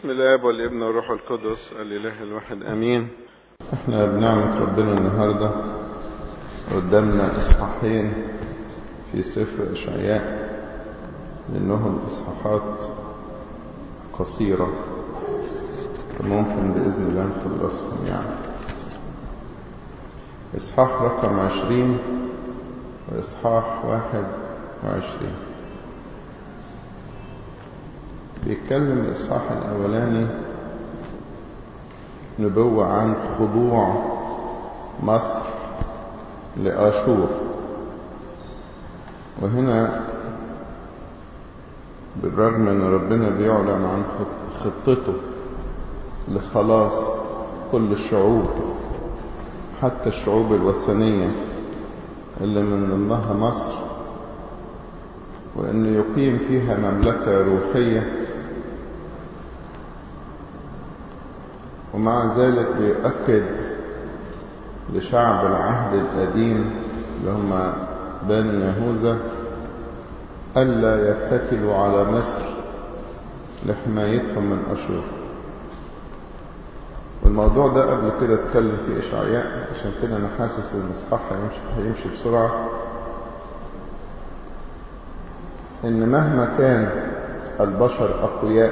بسم الاب والابن والروح القدس الاله الواحد امين احنا بنعمة ربنا النهاردة قدامنا اصحاحين في سفر اشعياء لانهم اصحاحات قصيرة فممكن باذن الله نخلصهم يعني اصحاح رقم عشرين واصحاح واحد وعشرين بيتكلم الإصحاح الأولاني نبوة عن خضوع مصر لآشور وهنا بالرغم ان ربنا بيعلن عن خطته لخلاص كل الشعوب حتى الشعوب الوثنية اللي من ضمنها مصر وأنه يقيم فيها مملكة روحية ومع ذلك بيؤكد لشعب العهد القديم اللي هم بني يهوذا ألا يتكلوا على مصر لحمايتهم من أشور والموضوع ده قبل كده اتكلم فيه إشعياء عشان كده أنا حاسس إن الإصحاح هيمشي, هيمشي بسرعة إن مهما كان البشر أقوياء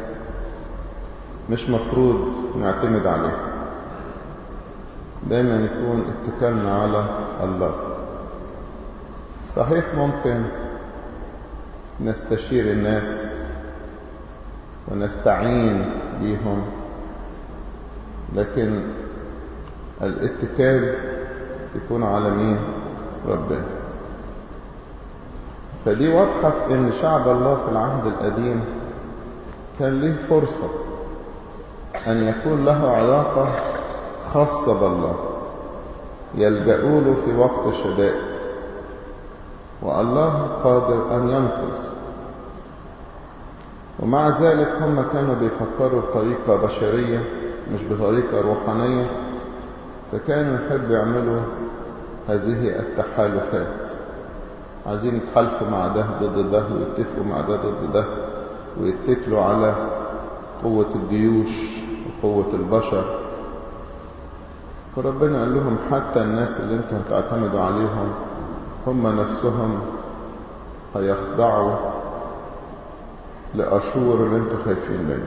مش مفروض نعتمد عليه دايما يكون اتكالنا على الله صحيح ممكن نستشير الناس ونستعين بيهم لكن الاتكال يكون على مين ربنا فدي واضحة في ان شعب الله في العهد القديم كان له فرصة ان يكون له علاقة خاصة بالله يلجأوا له في وقت الشدائد والله قادر ان ينقذ ومع ذلك هم كانوا بيفكروا بطريقة بشرية مش بطريقة روحانية فكانوا يحبوا يعملوا هذه التحالفات عايزين يتحالفوا مع ده ضد ده ويتفقوا مع ده ضد ده ويتكلوا على قوة الجيوش وقوة البشر فربنا قال لهم حتى الناس اللي انتوا هتعتمدوا عليهم هم نفسهم هيخضعوا لأشور اللي انتوا خايفين منه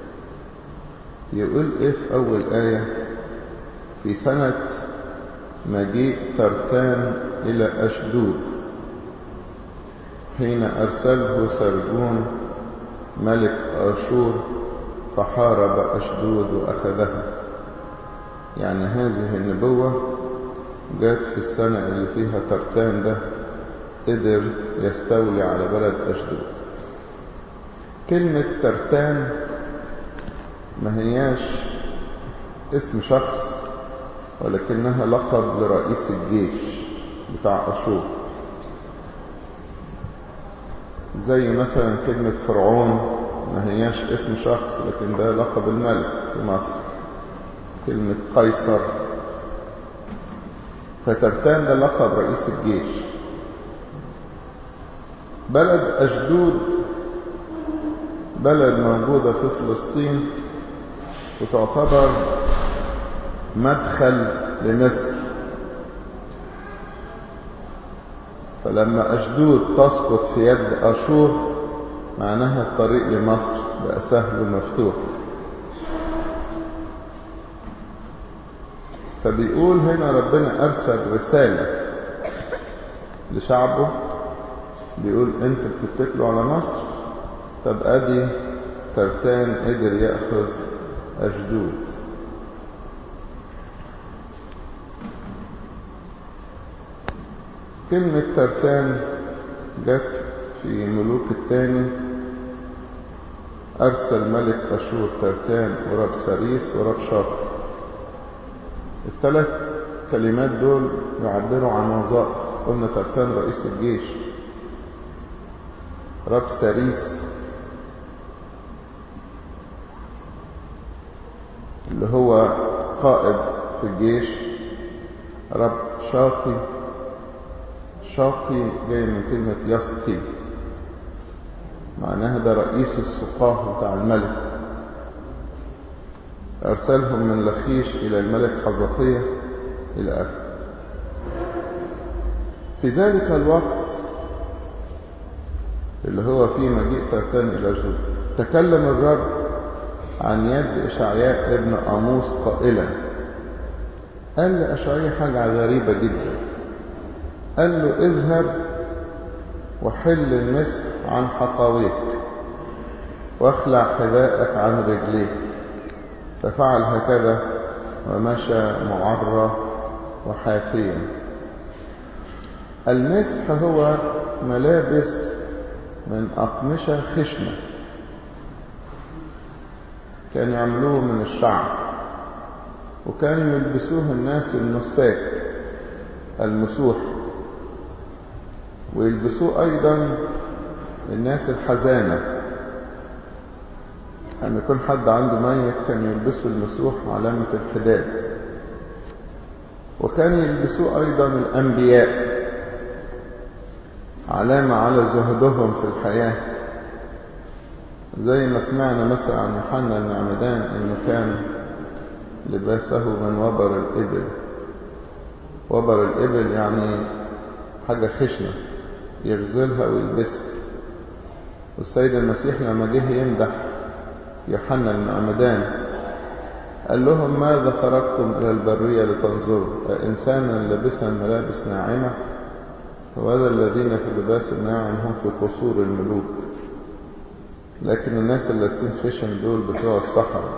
يقول ايه في اول آية في سنة مجيء ترتان الى اشدود حين أرسله سرجون ملك آشور فحارب أشدود وأخذها يعني هذه النبوة جات في السنة اللي فيها ترتان ده قدر يستولي على بلد أشدود كلمة ترتان ما هياش اسم شخص ولكنها لقب لرئيس الجيش بتاع أشور زي مثلا كلمة فرعون ما هياش اسم شخص لكن ده لقب الملك في مصر كلمة قيصر فترتان ده لقب رئيس الجيش بلد أشدود بلد موجودة في فلسطين وتعتبر مدخل لمصر فلما أشدود تسقط في يد أشور معناها الطريق لمصر بقى سهل ومفتوح فبيقول هنا ربنا أرسل رسالة لشعبه بيقول انتوا بتتكلوا على مصر طب ادي ترتان قدر يأخذ أشدود كلمة ترتان جت في ملوك الثاني أرسل ملك أشور ترتان ورب سريس ورب شاق الثلاث كلمات دول يعبروا عن وظائف قلنا ترتان رئيس الجيش رب سريس اللي هو قائد في الجيش رب شاقي شاقي جاي من كلمة يسقي معناها ده رئيس السقاه بتاع الملك أرسلهم من لخيش إلى الملك حزقية إلى آخره في ذلك الوقت اللي هو فيه مجيء ترتان إلى جود تكلم الرب عن يد إشعياء ابن آموس قائلا قال لأشعياء حاجة غريبة جدا قال له اذهب وحل المسح عن حقاويك واخلع حذاءك عن رجليك ففعل هكذا ومشى معرى وحافيا المسح هو ملابس من أقمشة خشنة كانوا يعملوه من الشعر وكانوا يلبسوه الناس النساك المسوح ويلبسوه أيضا الناس الحزانة لما يكون حد عنده ميت كان يلبسوا المسوح علامة الحداد وكان يلبسوه أيضا الأنبياء علامة على زهدهم في الحياة زي ما سمعنا مثلا عن يوحنا المعمدان انه كان لباسه من وبر الإبل وبر الإبل يعني حاجة خشنة يغزلها ويلبسها والسيد المسيح لما جه يمدح يوحنا المعمدان قال لهم ماذا خرجتم إلى البرية لتنظروا إنسانا لبسا ملابس ناعمة وهذا الذين في اللباس الناعم هم في قصور الملوك لكن الناس اللي لابسين خشن دول بتوع الصحراء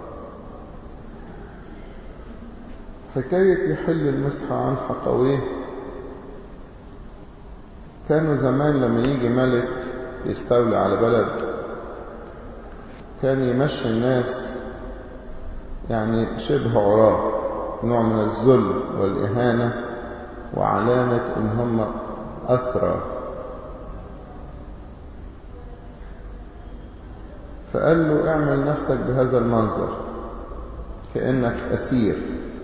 حكاية يحل المسح عن حقويه كانوا زمان لما يجي ملك يستولي على بلد كان يمشي الناس يعني شبه عراة نوع من الذل والإهانة وعلامة إن هم أسرى فقال له اعمل نفسك بهذا المنظر كأنك أسير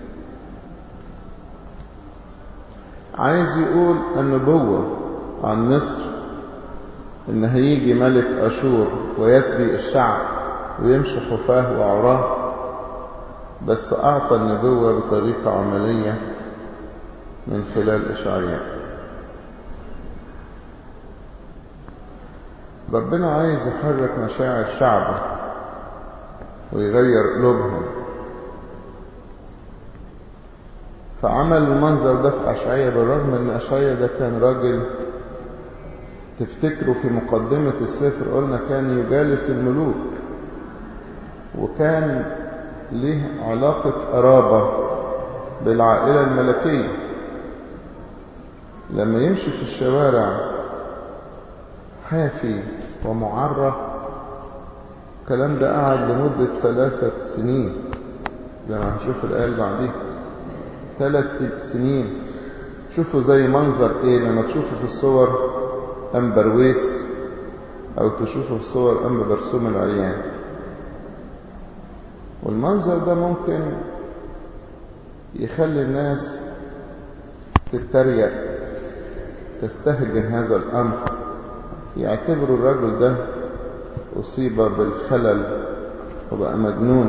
عايز يقول النبوة عن مصر إن هيجي ملك أشور ويسري الشعب ويمشي حفاه وعراه بس أعطى النبوة بطريقة عملية من خلال إشعياء ربنا عايز يحرك مشاعر شعبه ويغير قلوبهم فعمل المنظر ده في أشعية بالرغم ان أشعية ده كان راجل تفتكروا في مقدمة السفر قلنا كان يجالس الملوك وكان له علاقة قرابة بالعائلة الملكية لما يمشي في الشوارع حافي ومعرة الكلام ده قعد لمدة ثلاثة سنين زي ما هنشوف الآية اللي بعديها ثلاث سنين شوفوا زي منظر ايه لما تشوفوا في الصور أمبرويس أو تشوفوا في صور أم برسوم العريان والمنظر ده ممكن يخلي الناس تتريق تستهجن هذا الأمر يعتبروا الرجل ده أصيب بالخلل وبقى مجنون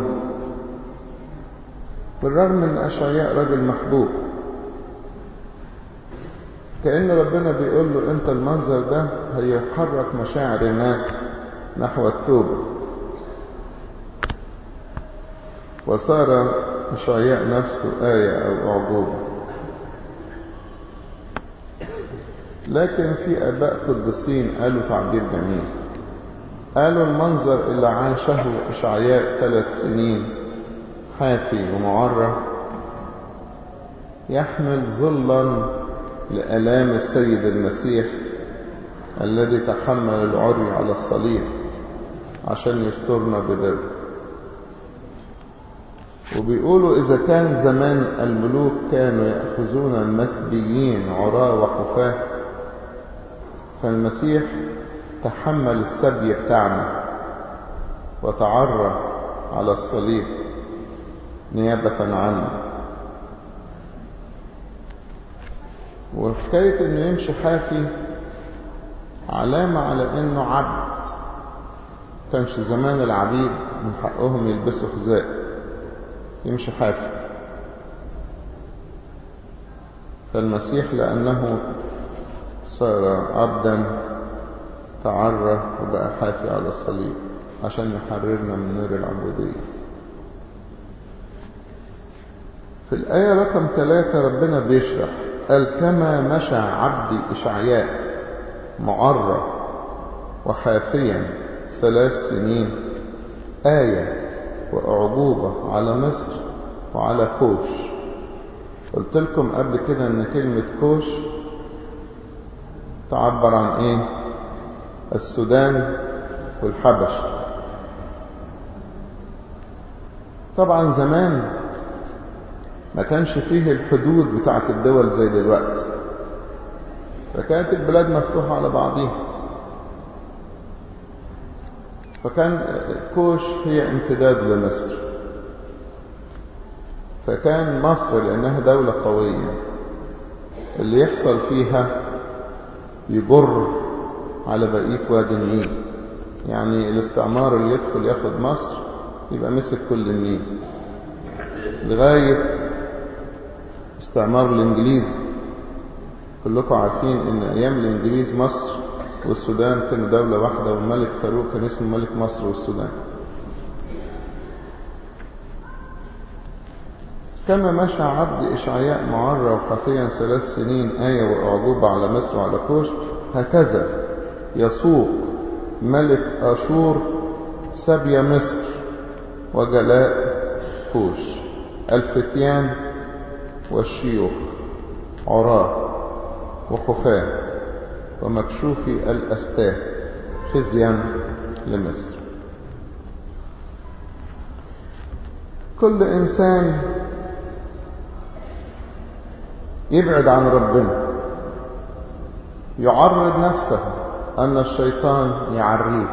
بالرغم ان أشعياء رجل محبوب كأن ربنا بيقول له انت المنظر ده هيحرك مشاعر الناس نحو التوبة وصار أشعياء نفسه آية أو أعجوبة لكن في آباء قديسين قالوا تعبير جميل قالوا المنظر اللي عاشه إشعياء ثلاث سنين حافي ومعرة يحمل ظلا لآلام السيد المسيح الذي تحمل العري على الصليب عشان يسترنا ببر وبيقولوا إذا كان زمان الملوك كانوا يأخذون المسبيين عراة وحفاة فالمسيح تحمل السبي بتاعنا وتعرى على الصليب نيابة عنه وحكاية انه يمشي حافي علامة على انه عبد كانش زمان العبيد من حقهم يلبسوا حذاء يمشي حافي فالمسيح لأنه صار عبدا تعرى وبقى حافي على الصليب عشان يحررنا من نار العبودية في الآية رقم ثلاثة ربنا بيشرح قال كما مشى عبدي إشعياء معرى وحافيا ثلاث سنين آية وأعجوبة على مصر وعلى كوش قلت لكم قبل كده ان كلمة كوش تعبر عن ايه السودان والحبش طبعا زمان ما كانش فيه الحدود بتاعت الدول زي دلوقتي فكانت البلاد مفتوحة على بعضيها فكان كوش هي امتداد لمصر فكان مصر لأنها دولة قوية اللي يحصل فيها يجر على بقية وادي النيل يعني الاستعمار اللي يدخل ياخد مصر يبقى مسك كل النيل لغاية استعمار الإنجليز كلكم عارفين إن أيام الإنجليز مصر والسودان كانوا دولة واحدة والملك فاروق كان اسمه ملك مصر والسودان كما مشى عبد إشعياء معرى وخفيا ثلاث سنين آية وأعجوبة على مصر وعلى كوش هكذا يسوق ملك أشور سبي مصر وجلاء كوش الفتيان والشيوخ عراة وخفاه ومكشوفي الأستاه خزيا لمصر كل إنسان يبعد عن ربنا يعرض نفسه أن الشيطان يعريه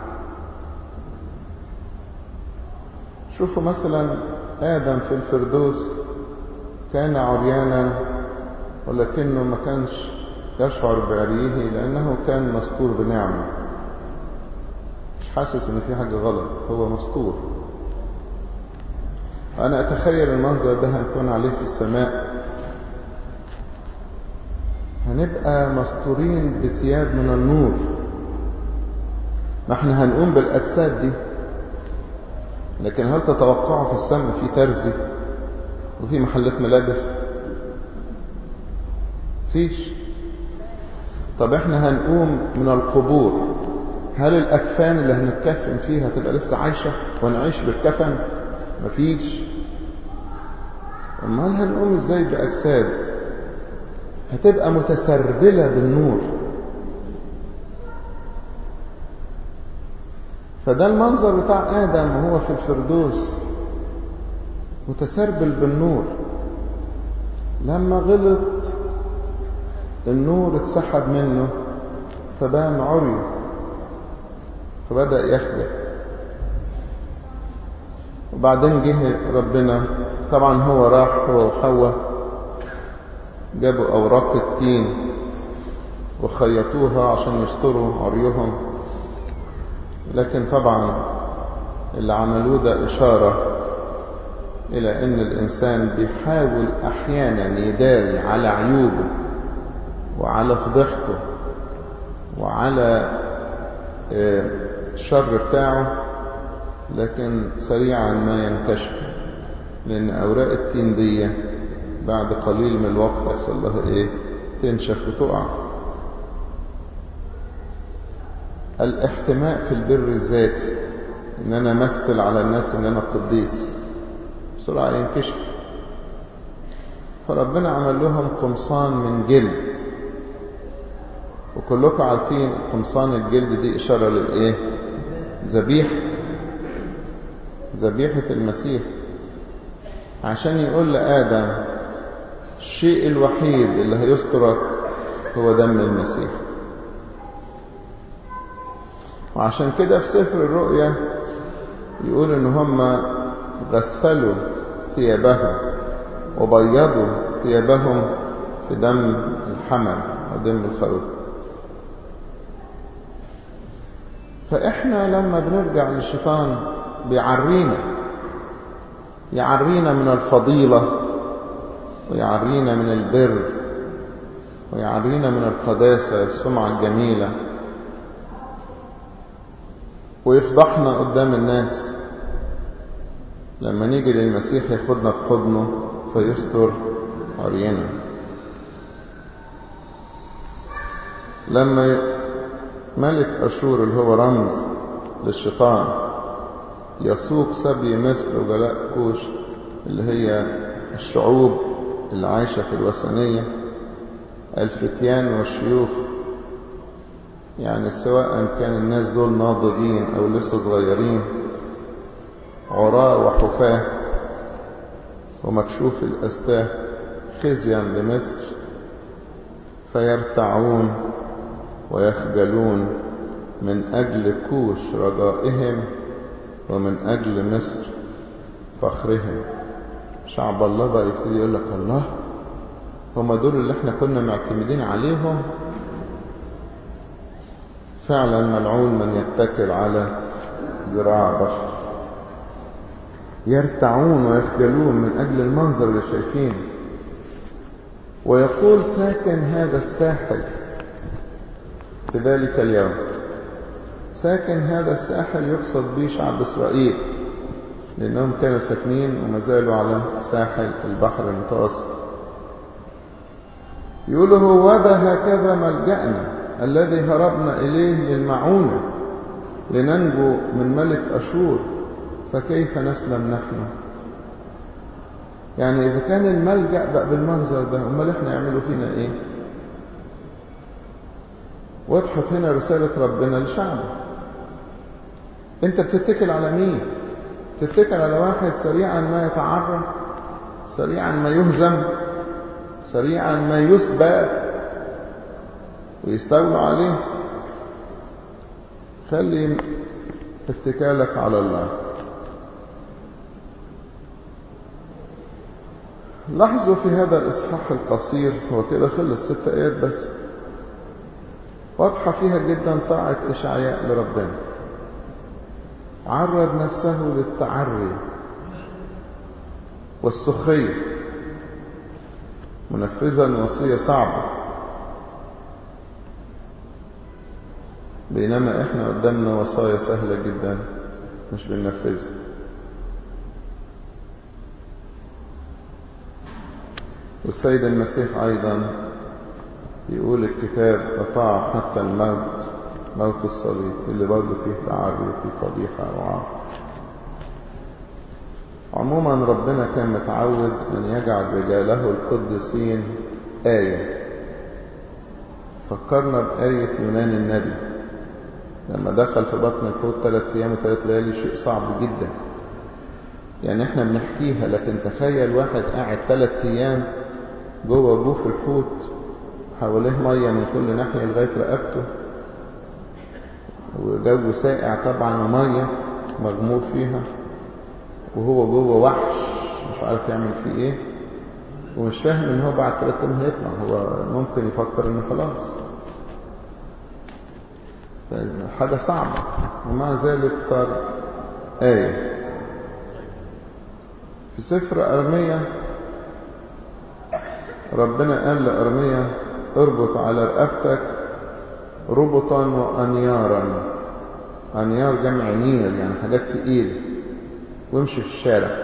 شوفوا مثلا آدم في الفردوس كان عريانا ولكنه ما كانش يشعر بعريه لأنه كان مستور بنعمة مش حاسس إن في حاجة غلط هو مستور أنا أتخيل المنظر ده هنكون عليه في السماء هنبقى مستورين بثياب من النور ما احنا هنقوم بالأجساد دي لكن هل تتوقعوا في السماء في ترزي وفي محلات ملابس فيش طب احنا هنقوم من القبور هل الأكفان اللي هنتكفن فيها تبقى لسه عايشة ونعيش بالكفن مفيش امال هنقوم ازاي بأجساد هتبقى متسربلة بالنور فده المنظر بتاع آدم وهو في الفردوس متسربل بالنور لما غلط النور اتسحب منه فبان عري فبدأ يخجل وبعدين جه ربنا طبعا هو راح هو وحواء جابوا أوراق التين وخيطوها عشان يستروا عريهم لكن طبعا اللي عملوه ده إشارة إلى أن الإنسان بيحاول أحيانا يداري على عيوبه وعلى فضيحته وعلى الشر بتاعه لكن سريعا ما ينكشف لأن أوراق التين دي بعد قليل من الوقت يحصل لها إيه تنشف وتقع الاحتماء في البر الذاتي ان انا امثل على الناس ان انا قديس بسرعه ينكشف فربنا عمل لهم قمصان من جلد وكلكم عارفين قمصان الجلد دي اشاره للايه ذبيح ذبيحه المسيح عشان يقول لادم الشيء الوحيد اللي هيسترك هو دم المسيح وعشان كده في سفر الرؤيا يقول ان هم غسلوا ثيابهم وبيضوا ثيابهم في دم الحمل ودم الخروف فاحنا لما بنرجع للشيطان بيعرينا يعرينا من الفضيلة ويعرينا من البر ويعرينا من القداسة السمعة الجميلة ويفضحنا قدام الناس لما نيجي للمسيح ياخدنا في حضنه فيستر عرينا لما ملك أشور اللي هو رمز للشيطان يسوق سبي مصر وجلاء كوش اللي هي الشعوب اللي عايشة في الوثنية الفتيان والشيوخ يعني سواء كان الناس دول ناضجين أو لسه صغيرين عراة وحفاة ومكشوف الأستاه خزيا لمصر فيرتعون ويخجلون من أجل كوش رجائهم ومن أجل مصر فخرهم شعب الله بقى يبتدي يقول لك الله هم دول اللي احنا كنا معتمدين عليهم فعلا ملعون من يتكل على ذراع بشر يرتعون ويخجلون من أجل المنظر اللي شايفينه ويقول ساكن هذا الساحل في ذلك اليوم ساكن هذا الساحل يقصد به شعب إسرائيل لأنهم كانوا ساكنين وما زالوا على ساحل البحر المتوسط يقولوا هو ده هكذا ملجأنا الذي هربنا إليه للمعونة لننجو من ملك أشور فكيف نسلم نحن يعني إذا كان الملجأ بقى بالمنظر ده أمال إحنا يعملوا فينا إيه وضحت هنا رسالة ربنا لشعبه أنت بتتكل على مين تتكل على واحد سريعا ما يتعرى سريعا ما يهزم سريعا ما يسبى ويستولوا عليه خلي اتكالك على الله لاحظوا في هذا الإصحاح القصير هو كده خلص ست آيات بس واضحة فيها جدا طاعة إشعياء لربنا عرض نفسه للتعري والسخرية منفذا وصية صعبة بينما احنا قدامنا وصايا سهلة جدا مش بننفذها والسيد المسيح أيضا يقول الكتاب أطاع حتى الموت موت الصليب اللي برضه فيه تعري وفيه فضيحة وعار عموما ربنا كان متعود أن يجعل رجاله القدسين آية فكرنا بآية يونان النبي لما دخل في بطن الحوت ثلاث أيام وثلاث ليالي شيء صعب جدا يعني احنا بنحكيها لكن تخيل واحد قاعد ثلاث أيام جوه جوف الحوت حواليه مية من كل ناحية لغاية رقبته وجو ساقع طبعا ومية مغمور فيها وهو جوه وحش مش عارف يعمل فيه ايه ومش فاهم ان هو بعد ثلاث ايام هيطلع هو ممكن يفكر انه خلاص حاجة صعبة ومع ذلك صار آية في سفر أرمية ربنا قال لأرمية اربط على رقبتك ربطا وأنيارا أنيار جمع نير يعني حاجات تقيلة وامشي في الشارع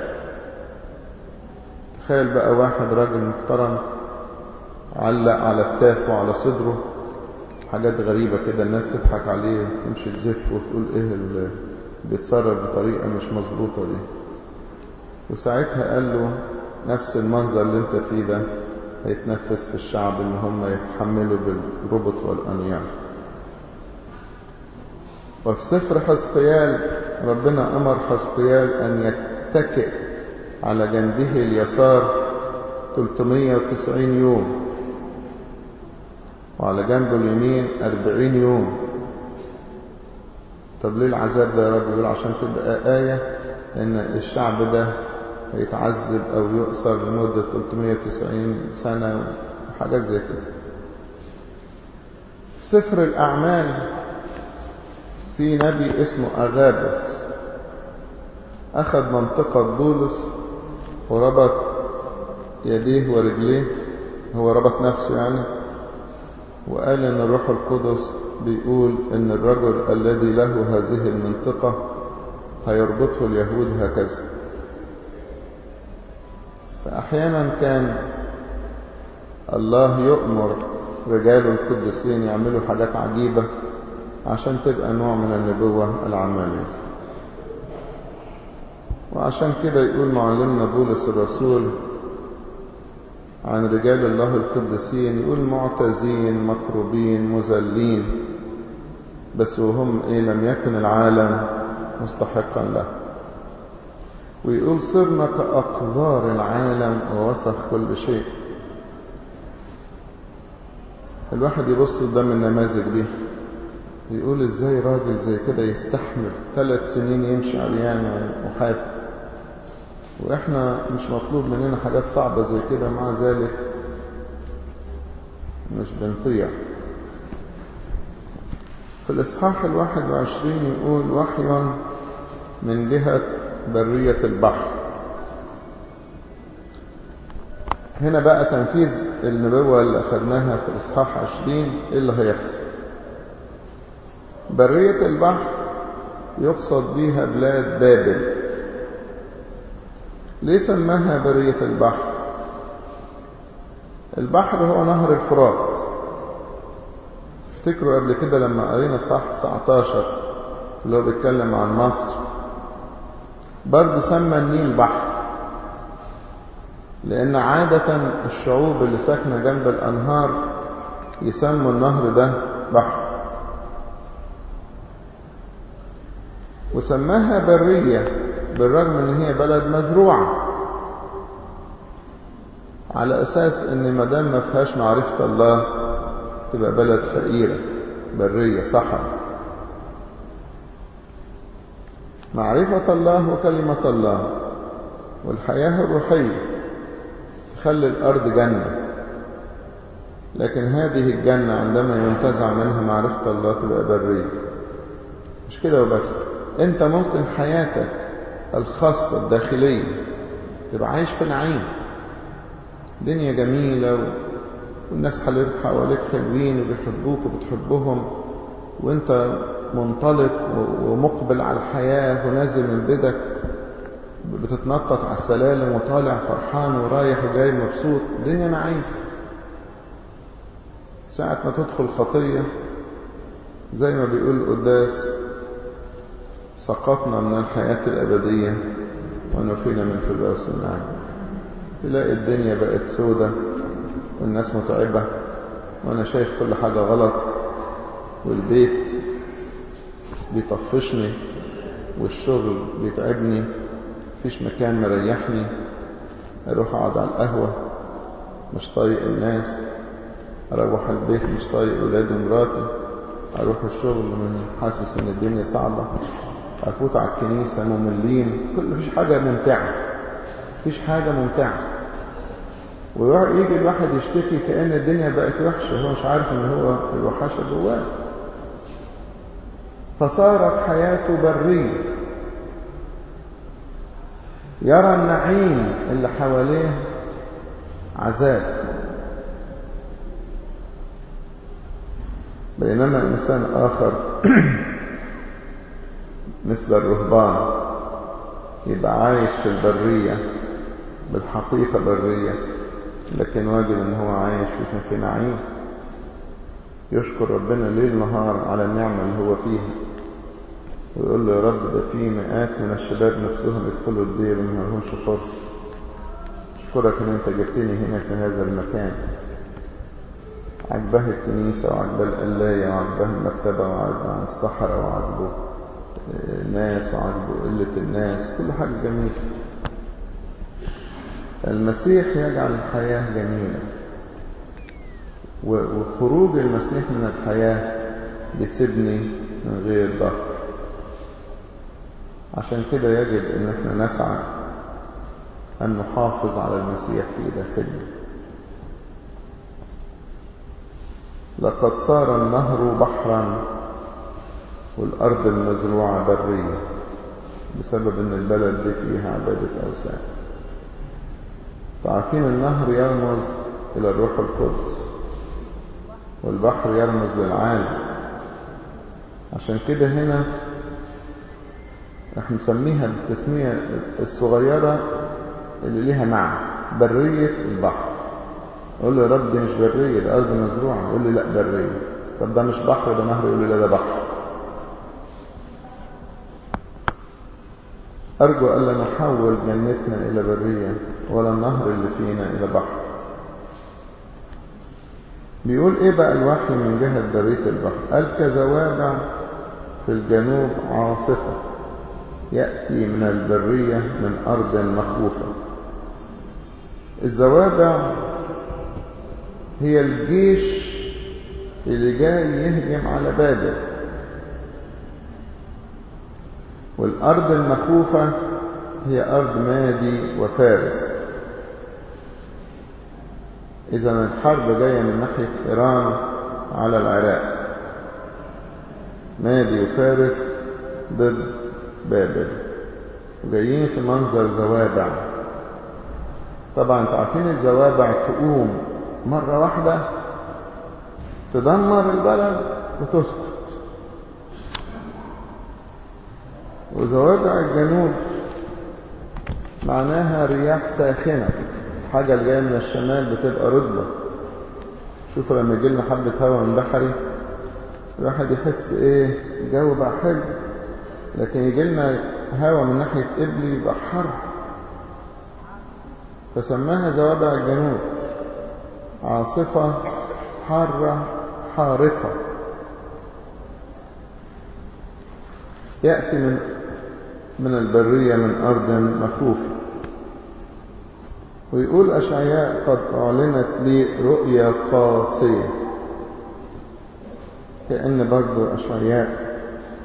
تخيل بقى واحد راجل محترم علق على كتافه وعلى صدره حاجات غريبة كده الناس تضحك عليه تمشي تزف وتقول ايه اللي بيتصرف بطريقة مش مظبوطة دي وساعتها قال له نفس المنظر اللي انت فيه ده هيتنفس في الشعب ان هم يتحملوا بالربط والانيار وفي سفر حزقيال ربنا امر حزقيال ان يتكئ على جنبه اليسار 390 يوم وعلى جنبه اليمين 40 يوم طب ليه العذاب ده يا رب يقول عشان تبقى آية ان الشعب ده هيتعذب او يؤسر لمدة 390 سنة وحاجات زي كده سفر الأعمال في نبي اسمه أغابس أخذ منطقة بولس وربط يديه ورجليه هو ربط نفسه يعني وقال ان الروح القدس بيقول ان الرجل الذي له هذه المنطقة هيربطه اليهود هكذا فأحيانا كان الله يؤمر رجاله القدسين يعملوا حاجات عجيبة عشان تبقى نوع من النبوة العملية وعشان كده يقول معلمنا بولس الرسول عن رجال الله القدسين يقول معتزين مكروبين مذلين بس وهم ايه لم يكن العالم مستحقا له ويقول صرنا كأقذار العالم ووسخ كل شيء الواحد يبص قدام النماذج دي يقول ازاي راجل زي كده يستحمل ثلاث سنين يمشي عريان وحافي واحنا مش مطلوب مننا حاجات صعبة زي كده مع ذلك مش بنطيع في الإصحاح الواحد وعشرين يقول وحي من جهة برية البحر هنا بقى تنفيذ النبوة اللي أخذناها في الإصحاح عشرين إيه اللي هيحصل برية البحر يقصد بيها بلاد بابل ليه سماها برية البحر البحر هو نهر الفرات افتكروا قبل كده لما قرينا صح 19 اللي هو بيتكلم عن مصر برضه سمى النيل بحر لأن عادة الشعوب اللي ساكنة جنب الأنهار يسموا النهر ده بحر وسماها برية بالرغم ان هي بلد مزروعة على اساس ان ما دام ما فيهاش معرفة الله تبقى بلد فقيرة برية صحراء معرفة الله وكلمة الله والحياة الروحية تخلي الأرض جنة لكن هذه الجنة عندما ينتزع منها معرفة الله تبقى برية مش كده وبس انت ممكن حياتك الخاصة الداخلية تبقى عايش في نعيم دنيا جميلة والناس حواليك حلوين وبيحبوك وبتحبهم وانت منطلق ومقبل على الحياة ونازل من بيتك بتتنطط على السلالم وطالع فرحان ورايح وجاي مبسوط دنيا نعيم ساعة ما تدخل خطية زي ما بيقول القداس سقطنا من الحياة الأبدية ونفينا من فردوس النعيم تلاقي الدنيا بقت سودة والناس متعبة وأنا شايف كل حاجة غلط والبيت بيطفشني والشغل بيتعبني مفيش مكان مريحني أروح أقعد على القهوة مش طايق الناس أروح البيت مش طايق ولادي ومراتي أروح الشغل من حاسس إن الدنيا صعبة أفوت على الكنيسة مملين كل مفيش حاجة ممتعة مفيش حاجة ممتعة ويجي الواحد يشتكي كأن الدنيا بقت وحشة هو مش عارف إن هو الوحشة جواه فصارت حياته برية يرى النعيم اللي حواليه عذاب بينما إنسان آخر مثل الرهبان يبقى عايش في البرية بالحقيقة برية لكن واجب ان هو عايش في في نعيم يشكر ربنا ليل نهار على النعمة اللي هو فيها ويقول له يا رب ده في مئات من الشباب نفسهم يدخلوا الدير وما لهمش فرصة أشكرك إن أنت جبتني هنا في هذا المكان عجبه الكنيسة وعجبه القلاية وعجبه المكتبة وعجبه الصحراء وعجبه الناس وعجبه قلة الناس كل حاجة جميلة المسيح يجعل الحياة جميلة وخروج المسيح من الحياة بيسيبني من غير ضغط عشان كده يجب ان احنا نسعى ان نحافظ على المسيح في داخلنا لقد صار النهر بحرا والارض المزروعة برية بسبب ان البلد دي فيها عبادة اوثان تعرفين النهر يرمز إلى الروح القدس والبحر يرمز للعالم عشان كده هنا احنا نسميها بالتسمية الصغيرة اللي ليها معنى برية البحر اقول له يا رب دي مش برية ده أرض مزروعة يقول لي لا برية طب ده مش بحر ده نهر يقول لي لا ده بحر أرجو ألا نحول جنتنا إلى برية ولا النهر اللي فينا إلى بحر بيقول إيه بقى الوحي من جهة برية البحر قال كزوابع في الجنوب عاصفة يأتي من البرية من أرض مخوفة الزوابع هي الجيش اللي جاي يهجم على بابل والأرض المخوفة هي أرض مادي وفارس إذا الحرب جاية من ناحية إيران على العراق مادي وفارس ضد بابل وجايين في منظر زوابع طبعا انتوا عارفين الزوابع تقوم مرة واحدة تدمر البلد وتسكت وزوابع الجنوب معناها رياح ساخنة حاجة اللي جاية من الشمال بتبقى رطبة شوفوا لما يجي لنا حبة هواء من بحري الواحد يحس ايه الجو بقى حلو لكن يجي لنا هواء من ناحية قبلي يبقى حر فسماها زوابع الجنوب عاصفة حارة حارقة يأتي من من البرية من أرض مخوفة ويقول أشعياء قد أعلنت لي رؤيا قاسية كأن برضو أشعياء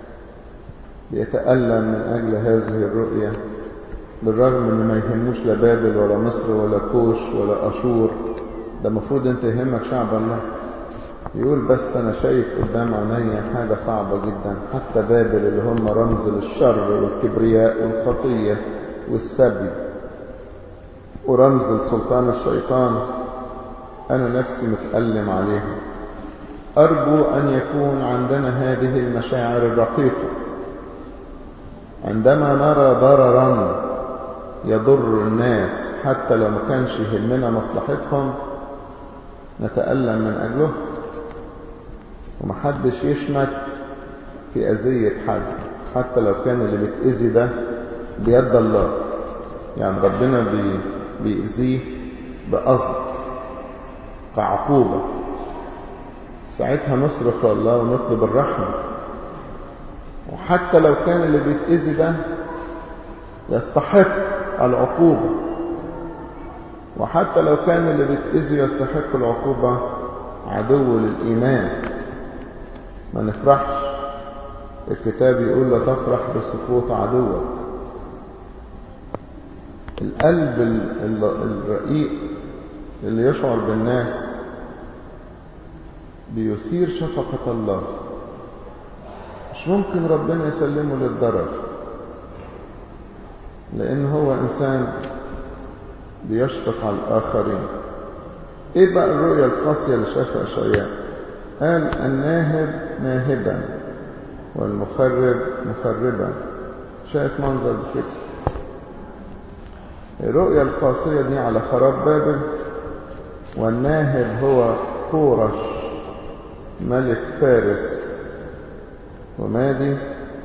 بيتألم من أجل هذه الرؤيا بالرغم ان ما يهموش لا بابل ولا مصر ولا كوش ولا اشور ده المفروض انت يهمك شعب الله يقول بس انا شايف قدام عينيا حاجه صعبه جدا حتى بابل اللي هم رمز للشر والكبرياء والخطيه والسبي ورمز لسلطان الشيطان انا نفسي متالم عليهم ارجو ان يكون عندنا هذه المشاعر الرقيقه عندما نرى ضررا يضر الناس حتى لو ما كانش يهمنا مصلحتهم نتألم من أجله ومحدش يشمت في أذية حد حتى لو كان اللي بيتأذي ده بيد الله يعني ربنا بي بيأذيه بقصد كعقوبة ساعتها نصرخ الله ونطلب الرحمة وحتى لو كان اللي بيتأذي ده يستحق العقوبة وحتى لو كان اللي بيتأذي يستحق العقوبة عدو للإيمان ما نفرحش الكتاب يقول لا تفرح بسقوط عدوك القلب الرقيق اللي يشعر بالناس بيثير شفقة الله مش ممكن ربنا يسلمه للضرر لأن هو إنسان بيشفق على الآخرين إيه بقى الرؤية القاسية اللي شافها أشعياء قال الناهب ناهبا والمخرب مخربا شايف منظر كده الرؤية القاسية دي على خراب بابل والناهب هو كورش ملك فارس ومادي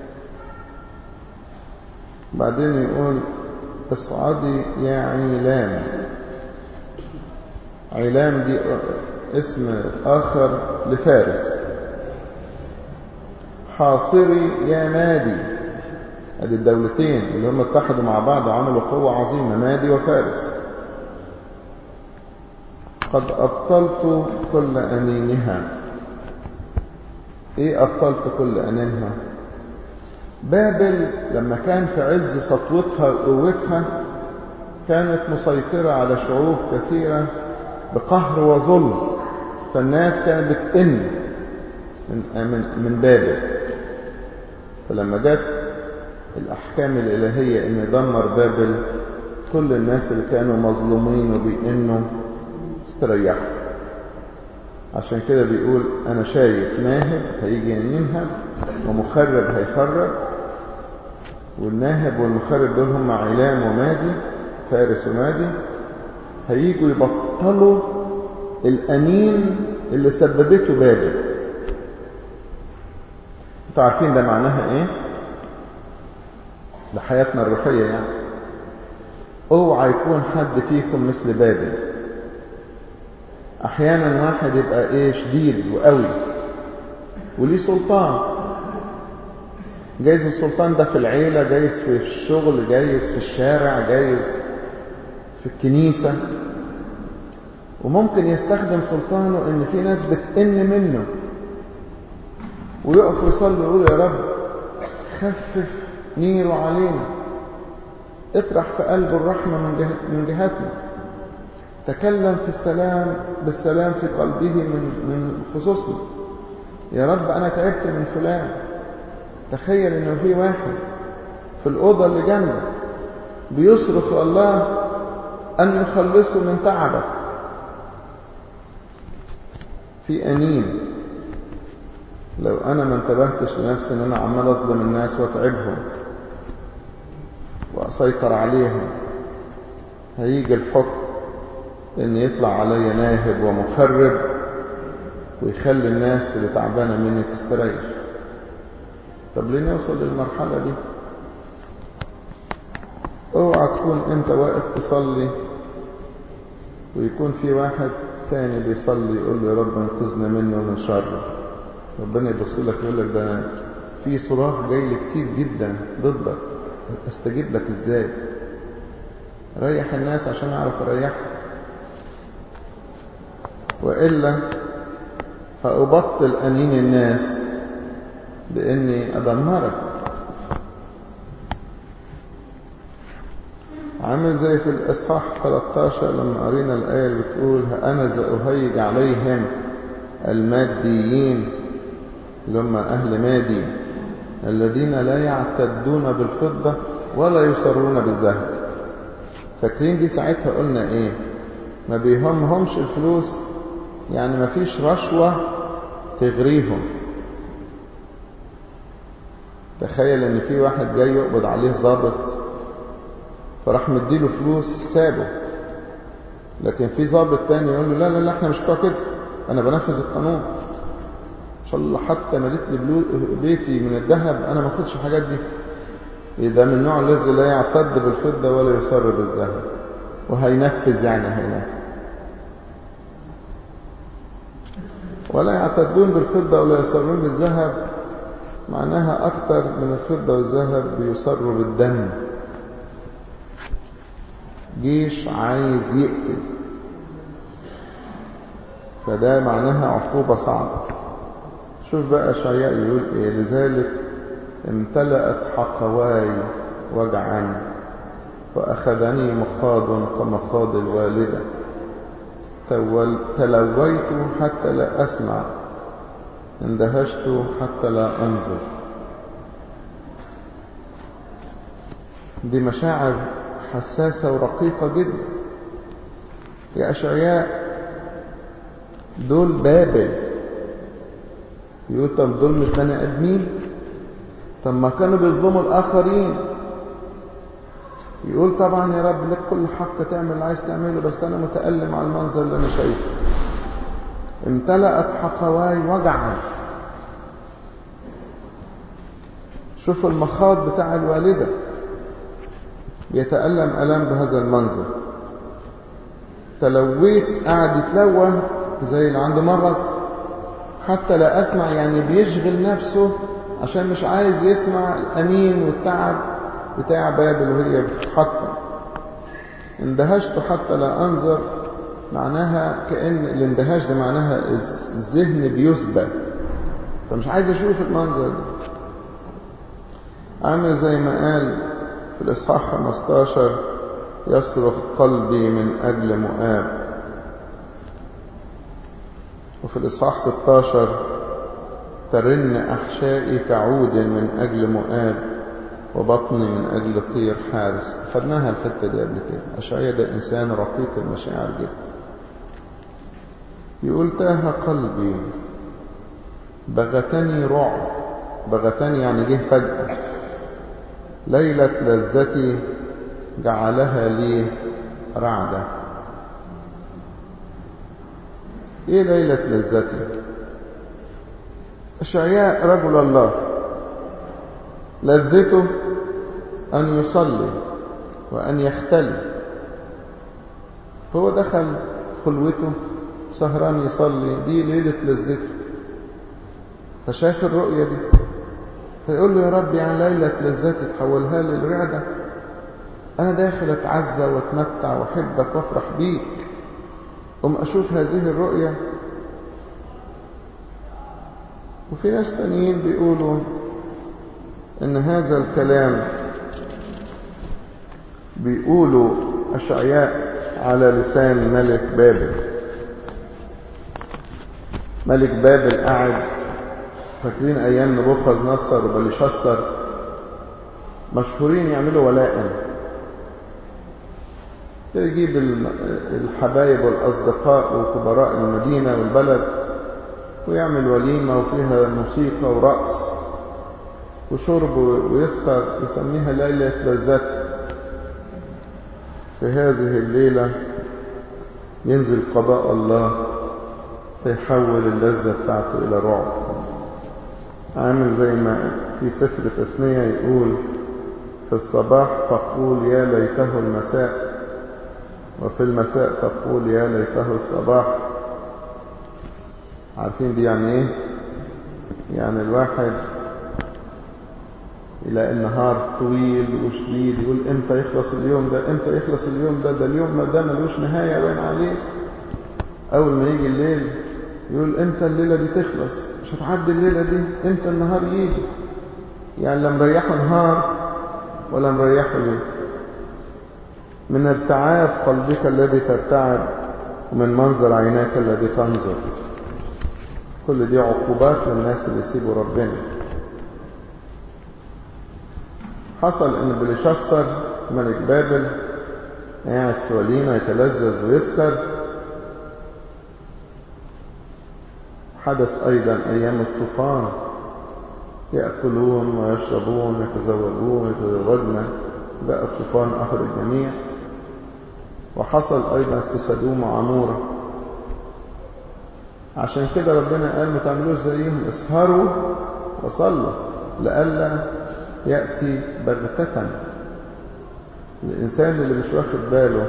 بعدين يقول اصعدي يا عيلام عيلام دي اسم آخر لفارس حاصري يا مادي ادي الدولتين اللي هم اتحدوا مع بعض وعملوا قوة عظيمة مادي وفارس قد أبطلت كل أنينها ايه أبطلت كل أنينها بابل لما كان في عز سطوتها وقوتها كانت مسيطرة على شعوب كثيرة بقهر وظلم فالناس كانت بتئن من, من, من بابل فلما جت الأحكام الإلهية إن يدمر بابل كل الناس اللي كانوا مظلومين وبيئنوا استريحوا عشان كده بيقول انا شايف ناهب هيجي ينهب ومخرب هيخرب والناهب والمخرب دول هم علام ومادي فارس ومادي هيجوا يبطلوا الأنين اللي سببته بابل انتوا عارفين ده معناها ايه لحياتنا الروحية يعني اوعى يكون حد فيكم مثل بابل احيانا واحد يبقى ايه شديد وقوي وليه سلطان جايز السلطان ده في العيلة جايز في الشغل جايز في الشارع جايز في الكنيسة وممكن يستخدم سلطانه ان في ناس بتئن منه ويقف ويصلي ويقول يا رب خفف نيره علينا اطرح في قلبه الرحمة من, جهة من جهتنا تكلم في السلام بالسلام في قلبه من من خصوصنا يا رب انا تعبت من فلان تخيل انه في واحد في الاوضه اللي جنبك بيصرخ لله ان يخلصه من تعبك في انين لو انا ما انتبهتش لنفسي ان انا عمال اظلم الناس واتعبهم واسيطر عليهم هيجي الحكم ان يطلع عليا ناهب ومخرب ويخلي الناس اللي تعبانه مني تستريح طب ليه نوصل للمرحله دي اوعى تكون انت واقف تصلي ويكون في واحد تاني بيصلي يقول له يا رب انقذنا منه ومن شره ربنا يبص لك يقول لك ده انا في صراخ جاي لي كتير جدا ضدك استجيب لك ازاي ريح الناس عشان اعرف اريحهم والا هأبطل أنين الناس بإني أدمرك عامل زي في الإصحاح 13 لما قرينا الآية اللي بتقول أنا أهيج عليهم الماديين اللي هم أهل مادي الذين لا يعتدون بالفضة ولا يصرون بالذهب فاكرين دي ساعتها قلنا إيه ما بيهمهمش الفلوس يعني ما فيش رشوة تغريهم تخيل ان في واحد جاي يقبض عليه ضابط فراح مديله فلوس سابه لكن في ضابط تاني يقول له لا لا لا احنا مش بتوع كده انا بنفذ القانون ان شاء الله حتى مليت لي بيتي من الذهب انا ما اخدش الحاجات دي ده من النوع الذي لا يعتد بالفضه ولا يصر بالذهب وهينفذ يعني هينفذ ولا يعتدون بالفضة ولا يصرون بالذهب معناها أكتر من الفضة والذهب بيصروا بالدم جيش عايز يقتل فده معناها عقوبة صعبة شوف بقى شعياء يقول ايه لذلك امتلأت حقواي وجعا وأخذني مخاض كمخاض الوالدة تلويت حتى لا أسمع اندهشت حتى لا أنظر دي مشاعر حساسة ورقيقة جدا يا أشعياء دول بابل يقول طب دول مش بني آدمين طب ما كانوا بيظلموا الآخرين يقول طبعا يا رب لك كل حق تعمل اللي عايز تعمله بس أنا متألم على المنظر اللي أنا شايفه امتلأت حقواي وجعا شوف المخاض بتاع الوالدة يتألم ألم بهذا المنظر تلويت قاعد يتلوى زي اللي عنده مغص حتى لا أسمع يعني بيشغل نفسه عشان مش عايز يسمع الأنين والتعب بتاع بابل وهي بتتحطم اندهشت حتى لا أنظر معناها كأن الاندهاش ده معناها الذهن بيسبى فمش عايز أشوف المنظر ده عامل زي ما قال في الإصحاح 15 يصرخ قلبي من أجل مؤاب وفي الإصحاح 16 ترن أحشائي كعود من أجل مؤاب وبطني من أجل طير حارس خدناها الحتة دي قبل كده أشعية ده إنسان رقيق المشاعر جدا يقول تاه قلبي بغتني رعب بغتني يعني جه فجأة ليلة لذتي جعلها لي رعدة ايه ليلة لذتي اشعياء رجل الله لذته ان يصلي وان يختلي فهو دخل خلوته سهران يصلي دي ليلة لذته فشاف الرؤية دي فيقول له يا رب يعني ليلة لذتي تحولها لي الرعدة أنا داخل أتعزى وأتمتع وأحبك وأفرح بيك أم أشوف هذه الرؤية وفي ناس تانيين بيقولوا إن هذا الكلام بيقولوا أشعياء على لسان ملك بابل ملك بابل قعد فاكرين أيام نبوخذ نصر وبلشسر مشهورين يعملوا ولائم يجيب الحبايب والأصدقاء وكبراء المدينة والبلد ويعمل وليمة وفيها موسيقى ورقص وشرب ويسكر يسميها ليلة لذات في هذه الليلة ينزل قضاء الله فيحول اللذة بتاعته إلى رعب عامل زي ما في سفر تثنية يقول في الصباح تقول يا ليته المساء وفي المساء تقول يا ليته الصباح عارفين دي يعني ايه يعني الواحد يلاقي النهار طويل وشديد يقول امتى يخلص اليوم ده امتى يخلص اليوم ده ده اليوم ده ملوش نهاية وين عليه اول ما يجي الليل يقول امتى الليلة دي تخلص مش هتعدي الليلة دي امتى النهار يجي يعني لا مريحه نهار ولا مريحه ليل من ارتعاب قلبك الذي ترتعب ومن منظر عيناك الذي تنظر كل دي عقوبات للناس اللي يسيبوا ربنا حصل ان بلشسر ملك بابل قاعد في وليمة يتلذذ ويسكر حدث أيضا أيام الطوفان يأكلون ويشربون يتزوجون يتزوجن بقى الطوفان أخذ الجميع وحصل أيضا في سدوم وعمورة عشان كده ربنا قال ما تعملوش زيهم اسهروا وصلوا لئلا يأتي بغتة الإنسان اللي مش واخد باله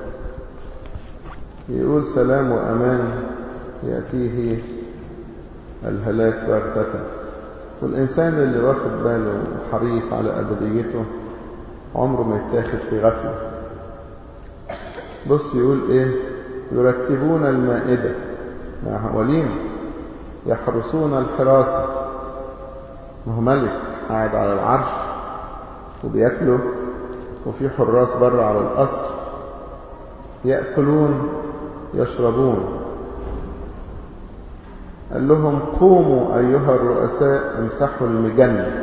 يقول سلام وأمان يأتيه الهلاك بغتة والإنسان اللي واخد باله حريص على أبديته عمره ما يتاخد في غفلة بص يقول إيه يرتبون المائدة مع وليمة يحرسون الحراسة ما هو ملك قاعد على العرش وبياكلوا وفي حراس بره على القصر يأكلون يشربون قال لهم قوموا أيها الرؤساء امسحوا المجن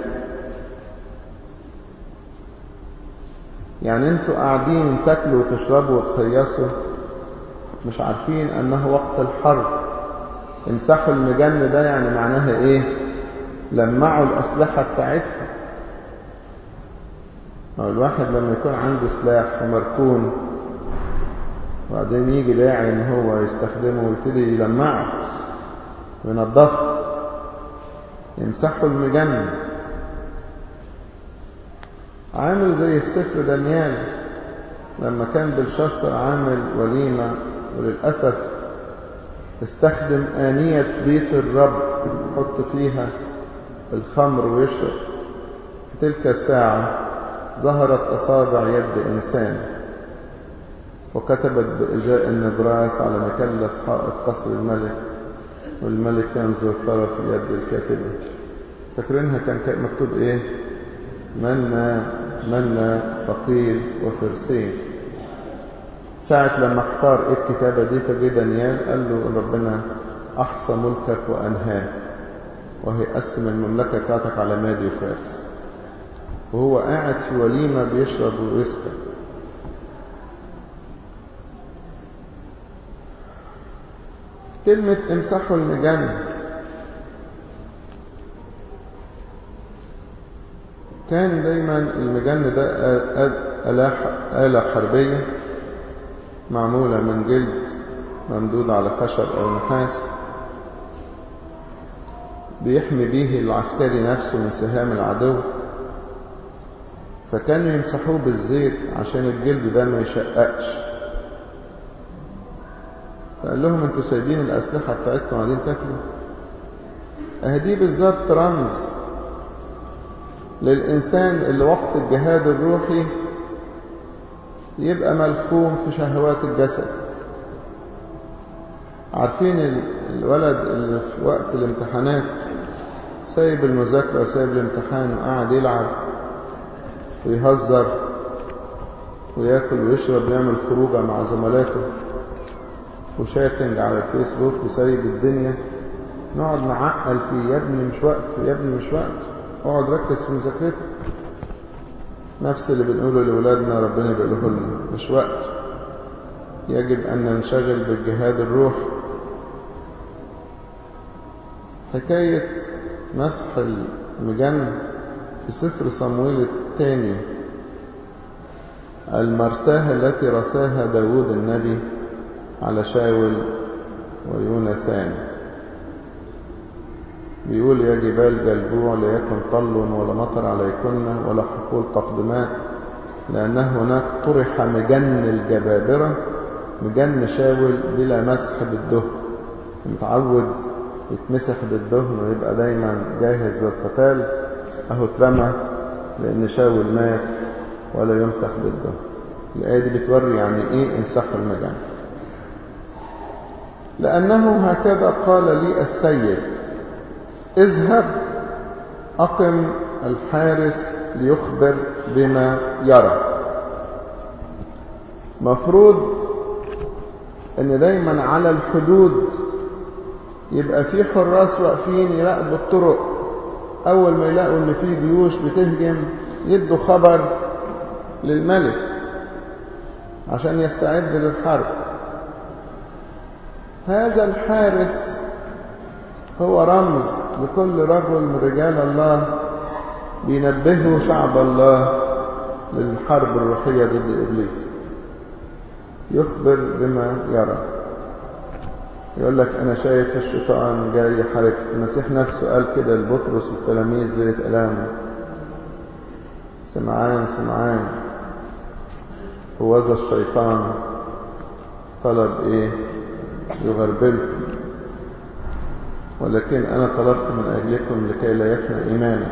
يعني انتوا قاعدين تاكلوا وتشربوا وتخيصوا مش عارفين انه وقت الحرب امسحوا المجن ده يعني معناها ايه لمعوا الاسلحة بتاعتكم أو الواحد لما يكون عنده سلاح ومركون وبعدين يجي داعي ان هو يستخدمه ويبتدي يلمعه وينظفه يمسحوا المجن عامل زي في سفر دانيال لما كان بلشسر عامل وليمة وللأسف استخدم آنية بيت الرب يحط فيها الخمر ويشرب في تلك الساعة ظهرت أصابع يد إنسان وكتبت بإزاء النبراس على مكلس حائط قصر الملك والملك ينظر طرف يد الكاتبة فاكرينها كان مكتوب ايه منا منا ثقيل وفرسين ساعة لما اختار ايه الكتابة دي فجي دانيال قال له ربنا احصى ملكك وانهاه وهي قسم المملكة بتاعتك على مادي وفارس وهو قاعد في وليمة بيشرب ويسكر كلمة امسحوا المجن كان دايما المجن ده آلة حربية معمولة من جلد ممدود على خشب أو نحاس بيحمي به العسكري نفسه من سهام العدو فكانوا يمسحوه بالزيت عشان الجلد ده ما يشققش فقال لهم انتوا سايبين الأسلحة بتاعتكم قاعدين تاكلوا اهدي بالظبط رمز للإنسان اللي وقت الجهاد الروحي يبقى ملخوم في شهوات الجسد عارفين الولد اللي في وقت الامتحانات سايب المذاكرة وسايب الامتحان وقاعد يلعب ويهزر وياكل ويشرب ويعمل خروجه مع زملاته وشاتنج على الفيسبوك وسايب الدنيا نقعد نعقل فيه يا ابني مش وقت يا ابني مش وقت اقعد ركز في مذاكرتك نفس اللي بنقوله لأولادنا ربنا بيقوله لنا مش وقت يجب أن ننشغل بالجهاد الروحي حكاية مسح المجن في سفر صمويل الثاني المرساة التي رساها داود النبي على شاول ويونسان بيقول يا جبال جلبوع ليكن طل ولا مطر عليكن ولا حقول تقدمات لأن هناك طرح مجن الجبابرة مجن شاول بلا مسح بالدهن متعود يتمسح بالدهن ويبقى دايما جاهز للقتال اهو اترمى لأن شاول مات ولا يمسح بالدهن الآية دي بتوري يعني إيه امسحوا المجن لأنه هكذا قال لي السيد اذهب أقم الحارس ليخبر بما يرى مفروض ان دايما على الحدود يبقى في حراس واقفين يراقبوا الطرق اول ما يلاقوا ان في جيوش بتهجم يدوا خبر للملك عشان يستعد للحرب هذا الحارس هو رمز لكل رجل من رجال الله بينبهه شعب الله للحرب الروحية ضد إبليس يخبر بما يرى يقول لك أنا شايف الشيطان جاي يحارب المسيح نفسه قال كده لبطرس والتلاميذ ليلة ألامه سمعان سمعان هوذا الشيطان طلب إيه يغربلكم ولكن أنا طلبت من أجلكم لكي لا يفنى إيماني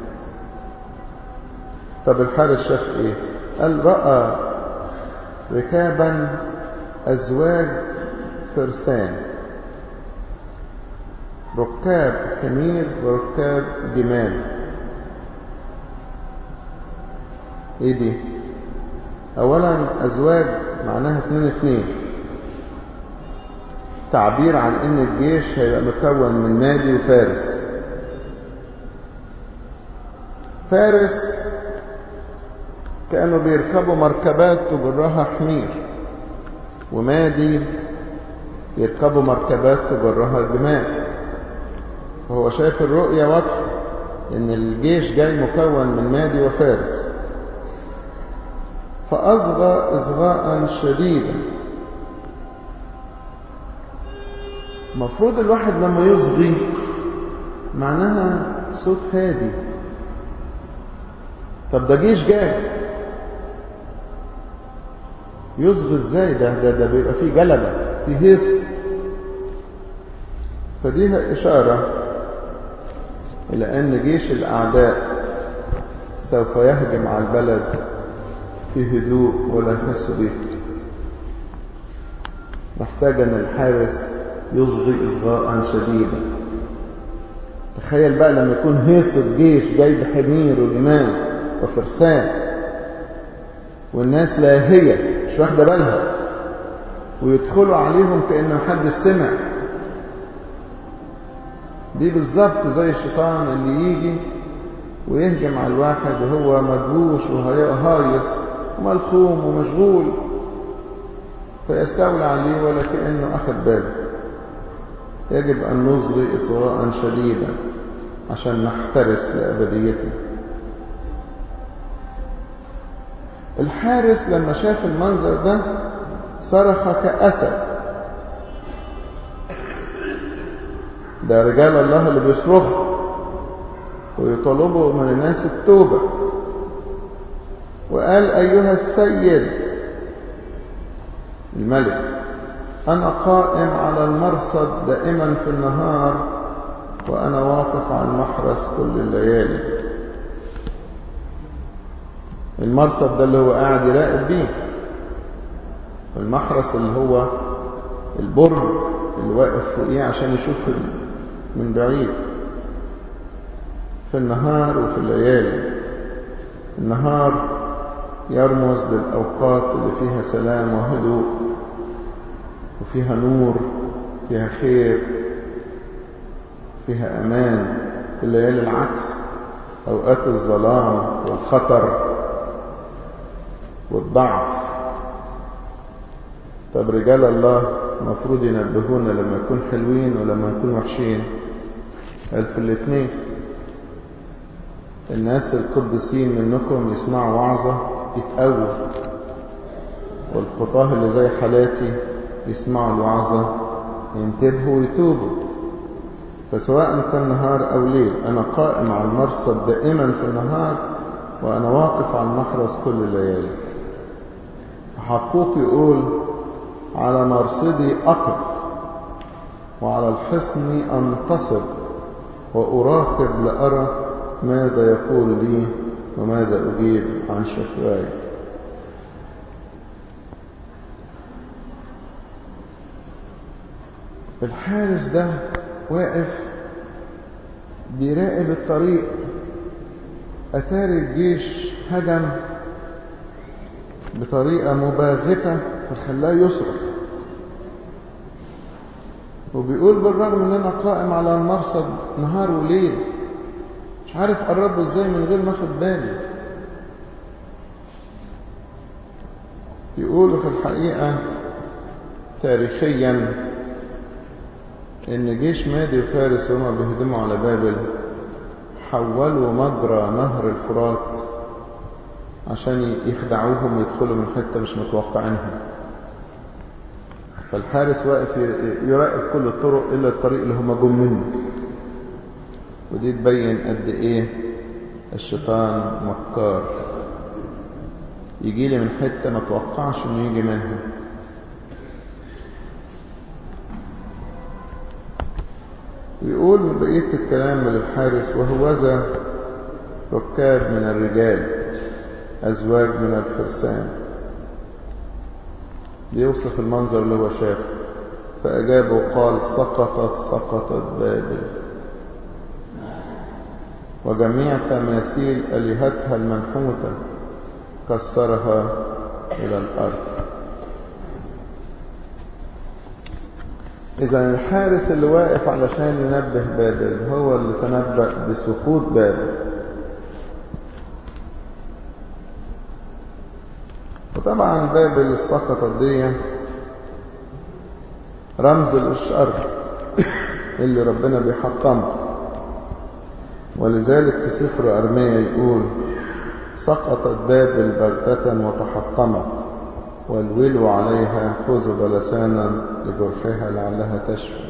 طب الحارس شاف إيه قال رأى ركابا أزواج فرسان ركاب حمير وركاب جمال ايه دي اولا ازواج معناها اتنين اتنين تعبير عن ان الجيش هيبقى مكون من مادي وفارس فارس كانوا بيركبوا مركبات تجرها حمير ومادي يركبوا مركبات تجرها جمال وهو شايف الرؤية واضحة ان الجيش جاي مكون من مادي وفارس فأصغى إصغاء شديدا المفروض الواحد لما يصغي معناها صوت هادي طب ده جيش جاي يصغي ازاي ده ده, ده بيبقى فيه جلبة فيه هيص فديها إشارة إلى أن جيش الأعداء سوف يهجم على البلد في هدوء ولا يحس به محتاج أن الحارس يصغي إصغاء شديدا تخيل بقى لما يكون هيص الجيش جاي بحمير وجمال وفرسان والناس لاهية مش واخدة بالها ويدخلوا عليهم كأن محدش سمع دي بالظبط زي الشيطان اللي يجي ويهجم على الواحد وهو مدبوش وهايص وملخوم ومشغول فيستولى عليه ولا كأنه أخذ باله يجب أن نصغي إصغاء شديدا عشان نحترس لأبديتنا الحارس لما شاف المنظر ده صرخ كأسد ده رجال الله اللي بيصرخوا ويطلبوا من الناس التوبة وقال أيها السيد الملك أنا قائم على المرصد دائما في النهار وأنا واقف على المحرس كل الليالي المرصد ده اللي هو قاعد يراقب بيه والمحرس اللي هو البرج اللي واقف فوقيه عشان يشوف من بعيد في النهار وفي الليالي النهار يرمز للأوقات اللي فيها سلام وهدوء وفيها نور فيها خير فيها أمان الليالي العكس أوقات الظلام والخطر والضعف طب رجال الله المفروض ينبهونا لما يكون حلوين ولما نكون وحشين قال في الاثنين الناس القدسين منكم يسمعوا وعظة يتقووا والخطاه اللي زي حالاتي يسمعوا الوعظة ينتبهوا ويتوبوا فسواء كان نهار أو ليل أنا قائم على المرصد دائما في النهار وأنا واقف على المحرس كل الليالي فحقوق يقول على مرصدي أقف وعلى الحصن أنتصر وأراقب لأرى ماذا يقول لي وماذا أجيب عن شكواي الحارس ده واقف بيراقب الطريق أتاري الجيش هجم بطريقة مباغتة فخلاه يصرخ وبيقول بالرغم ان انا قائم على المرصد نهار وليل مش عارف قربه ازاي من غير ما اخد بالي يقولوا في الحقيقة تاريخيا ان جيش مادي وفارس هما بيهجموا على بابل حولوا مجرى نهر الفرات عشان يخدعوهم ويدخلوا من حتة مش متوقعينها فالحارس واقف يراقب كل الطرق إلا الطريق اللي هم جم منه ودي تبين قد إيه الشيطان مكار يجي لي من حتة ما توقعش إنه يجي منها ويقول بقية الكلام للحارس وهوذا ركاب من الرجال أزواج من الفرسان بيوصف المنظر اللي هو شافه فأجاب وقال سقطت سقطت بابل وجميع تماثيل آلهتها المنحوتة كسرها إلى الأرض إذا الحارس اللي واقف علشان ينبه بابل هو اللي تنبأ بسقوط بابل وطبعا بابل السقطت دي رمز للشر اللي ربنا بيحطمه ولذلك في سفر أرميا يقول سقطت بابل بغتة وتحطمت والويل عليها خذوا بلسانا لجرحها لعلها تشفى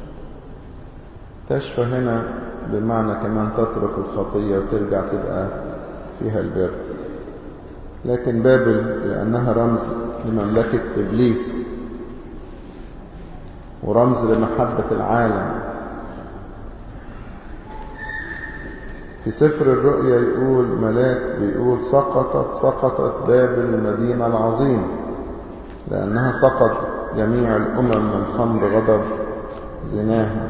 تشفى هنا بمعنى كمان تترك الخطية وترجع تبقى فيها البر لكن بابل لأنها رمز لمملكة إبليس ورمز لمحبة العالم في سفر الرؤيا يقول ملاك بيقول سقطت سقطت بابل المدينة العظيمة لأنها سقط جميع الأمم من خمر غضب زناها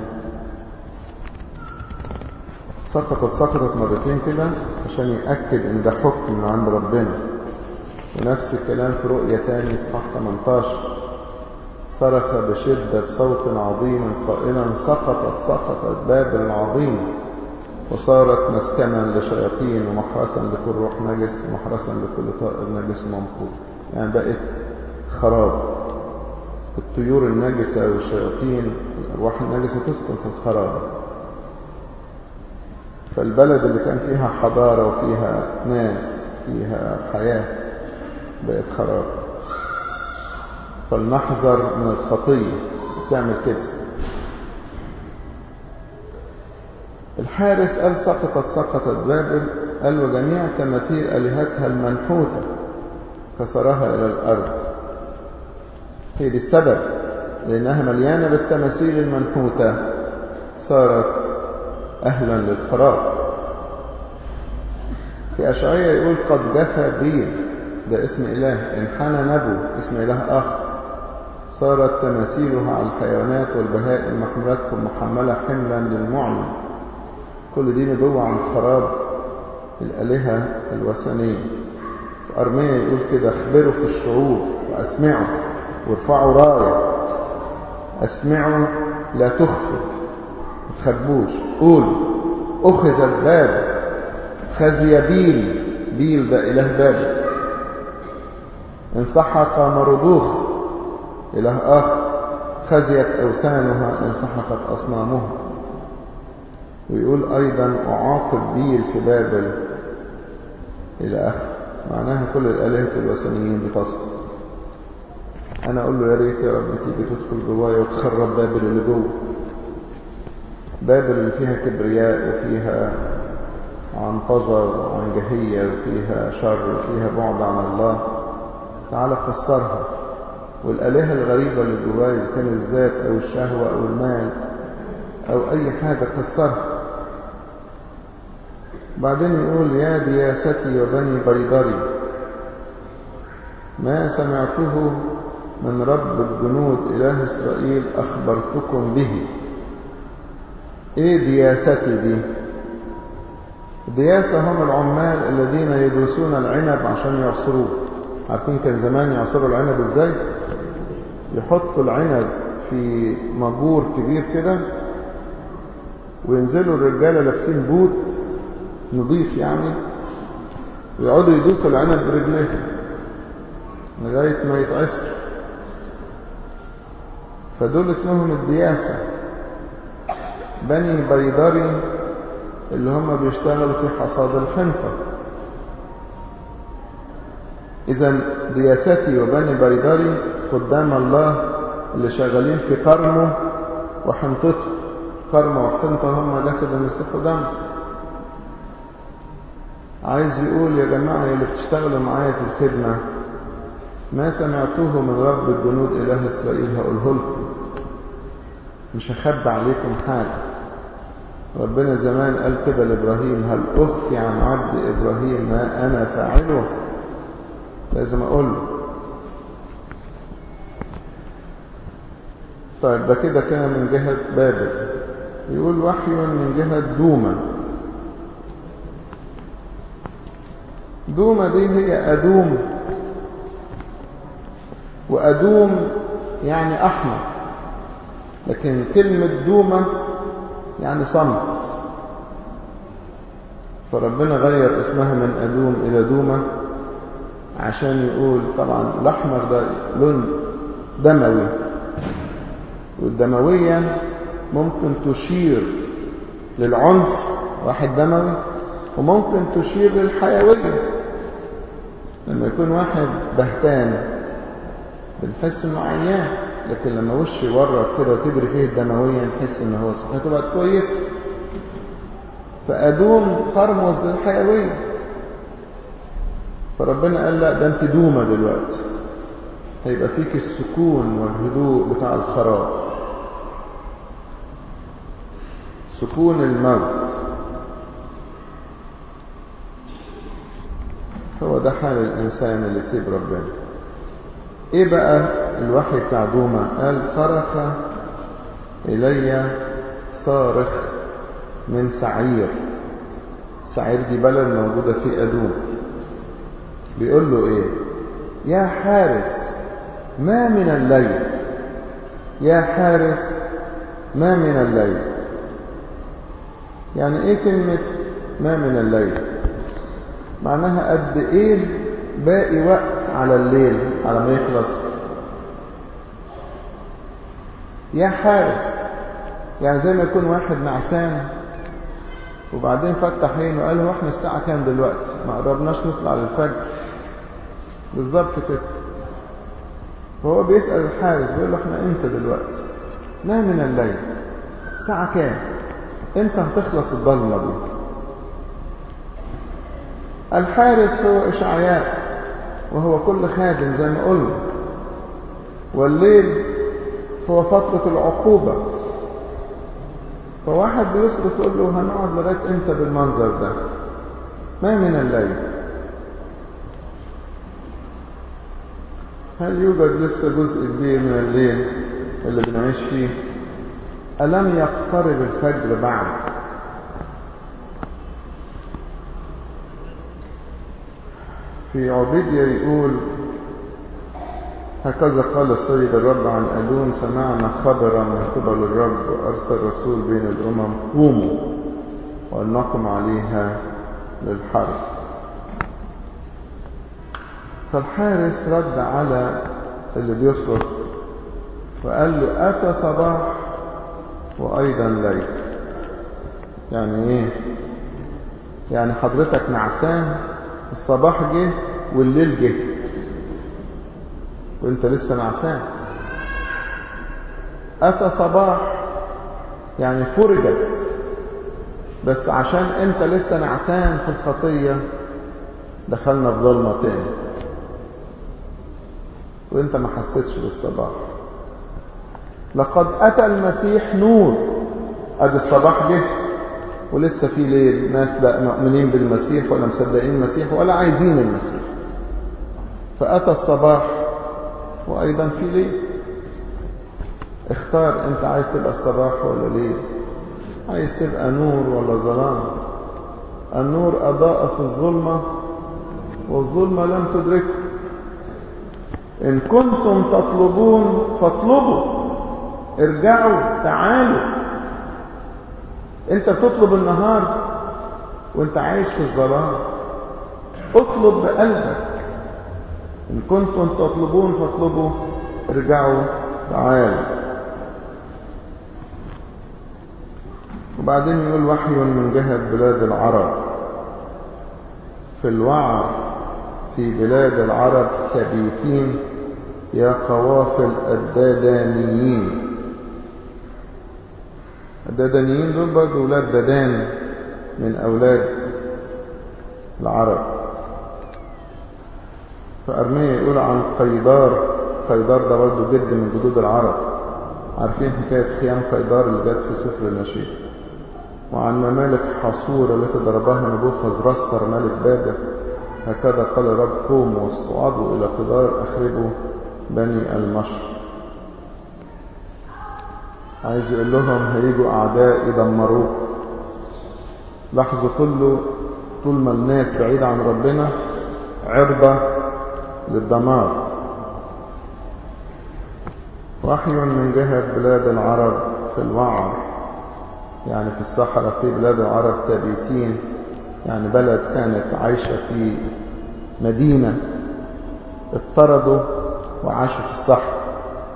سقطت سقطت مرتين كده عشان يأكد ان ده حكم من عند ربنا ونفس الكلام في رؤية تاني اصحاح 18 صرخ بشدة صوت عظيم قائلا سقطت سقطت بابل العظيمة وصارت مسكنا لشياطين ومحرسا لكل روح نجس ومحرسا لكل طائر نجس ممقوت يعني بقت خراب الطيور النجسة والشياطين الأرواح النجسة تسكن في الخراب فالبلد اللي كان فيها حضارة وفيها ناس فيها حياة بقت خراب فلنحذر من الخطية بتعمل كده الحارس قال سقطت سقطت بابل قال وجميع تماثيل آلهتها المنحوتة كسرها إلى الأرض هي دي السبب لأنها مليانة بالتماثيل المنحوتة صارت أهلا للخراب في أشعية يقول قد جفى بيل ده اسم إله انحنى نبو اسم إله آخر صارت تماثيلها على الحيوانات والبهائم محملتكم محملة حملا للمعلم كل دي نبوة عن خراب الآلهة الوثنية في أرمية يقول كده اخبروا في الشعوب وأسمعوا وارفعوا راية أسمعوا لا تخفوا ما تخبوش قولوا أخذ الباب خزي بيل بيل ده إله بابل انسحق مردوخ إله آخر خزيت أوثانها انسحقت أصنامها ويقول أيضا أعاقب بيل في بابل إلى آخر معناها كل الآلهة الوثنيين بتسقط أنا أقول له يا ريت يا رب تيجي تدخل جوايا وتخرب بابل اللي جوه بابل اللي فيها كبرياء وفيها عنطزة وعنجهية وفيها شر وفيها بعد عن الله تعالى كسرها والآلهة الغريبة اللي جوايا إذا كان الذات أو الشهوة أو المال أو أي حاجة كسرها بعدين يقول يا دياستي وبني بيضري ما سمعته من رب الجنود إله إسرائيل أخبرتكم به إيه دياستي دي دياسة هم العمال الذين يدرسون العنب عشان يعصروه عارفين كان زمان يعصروا العنب ازاي يحطوا العنب في مجور كبير كده وينزلوا الرجالة لابسين بوت نظيف يعني ويقعدوا يدوسوا العنب برجليهم لغاية ما يتعصر فدول اسمهم الدياسة بني بيضري اللي هم بيشتغلوا في حصاد الحنطة إذا دياستي وبني بيضري خدام الله اللي شغالين في قرمه وحنطته قرمه وحنطة هم جسد المسيح ودم عايز يقول يا جماعة اللي بتشتغلوا معايا في الخدمة ما سمعته من رب الجنود إله إسرائيل هقوله لكم مش هخبى عليكم حاجة ربنا زمان قال كده لإبراهيم هل أخفي عن عبد إبراهيم ما أنا فاعله لازم أقول له طيب ده كده كان من جهة بابل يقول وحي من جهة دومة دومة دي هي أدوم وأدوم يعني أحمر لكن كلمة دومة يعني صمت فربنا غير اسمها من أدوم إلى دومة عشان يقول طبعا الأحمر ده لون دموي والدموية ممكن تشير للعنف واحد دموي وممكن تشير للحيوية لما يكون واحد بهتان بنحس انه عيان لكن لما وشه يورط كده وتجري فيه الدموية نحس ان هو صحته بقت كويسة فأدوم ترمز للحيوية فربنا قال لا ده انت دومة دلوقتي هيبقى فيك السكون والهدوء بتاع الخراب سكون الموت هو ده حال الإنسان اللي يسيب ربنا ايه بقى الوحي بتاع دوما قال صرخ إلي صارخ من سعير سعير دي بلد موجودة في أدوم بيقول له ايه يا حارس ما من الليل يا حارس ما من الليل يعني ايه كلمة ما من الليل معناها قد ايه باقي وقت على الليل على ما يخلص يا حارس يعني زي ما يكون واحد نعسان وبعدين فتح عينه وقال له احنا الساعة كام دلوقتي ما قربناش نطلع للفجر بالظبط كده فهو بيسأل الحارس بيقول له احنا امتى دلوقتي ما من الليل الساعة كام امتى هتخلص الضلمة دي الحارس هو إشعياء وهو كل خادم زي ما قلنا والليل هو فترة العقوبة فواحد بيصرف يقول له هنقعد لغاية امتى بالمنظر ده ما من الليل هل يوجد لسه جزء كبير من الليل اللي بنعيش فيه ألم يقترب الفجر بعد في عبيدية يقول هكذا قال السيد الرب عن أدون سمعنا خبرا من قبل الرب وأرسل رسول بين الأمم قوموا ولنقم عليها للحرب فالحارس رد على اللي بيصرخ وقال له أتى صباح وأيضا ليل يعني إيه يعني حضرتك نعسان الصباح جه والليل جه وانت لسه نعسان أتى صباح يعني فرجت بس عشان انت لسه نعسان في الخطية دخلنا في ظلمة تاني وانت ما حسيتش بالصباح لقد أتى المسيح نور أدي الصباح جه ولسه في ليل ناس لا مؤمنين بالمسيح ولا مصدقين المسيح ولا عايزين المسيح فأتى الصباح وأيضا في ليل اختار انت عايز تبقى الصباح ولا ليل عايز تبقى نور ولا ظلام النور أضاء في الظلمة والظلمة لم تدركه إن كنتم تطلبون فاطلبوا ارجعوا تعالوا انت بتطلب النهار وانت عايش في الظلام اطلب بقلبك ان كنتم تطلبون فاطلبوا ارجعوا تعالوا وبعدين يقول وحي من جهة بلاد العرب في الوعر في بلاد العرب ثبيتين يا قوافل الدادانيين الدادانيين دول برضه أولاد ددان من أولاد العرب فأرميا يقول عن قيدار قيدار ده برضه جد من جدود العرب عارفين حكاية خيام قيدار اللي جت في سفر النشيد وعن ممالك حصور التي ضربها نبوخذ رسر ملك بابل هكذا قال الرب قوموا واصعدوا إلى قدار أخربوا بني المشرق عايز يقول لهم هيجوا أعداء يدمروه لاحظوا كله طول ما الناس بعيدة عن ربنا عرضة للدمار وحي من جهة بلاد العرب في الوعر يعني في الصحراء في بلاد العرب تابيتين يعني بلد كانت عايشة في مدينة اضطردوا وعاشوا في الصحراء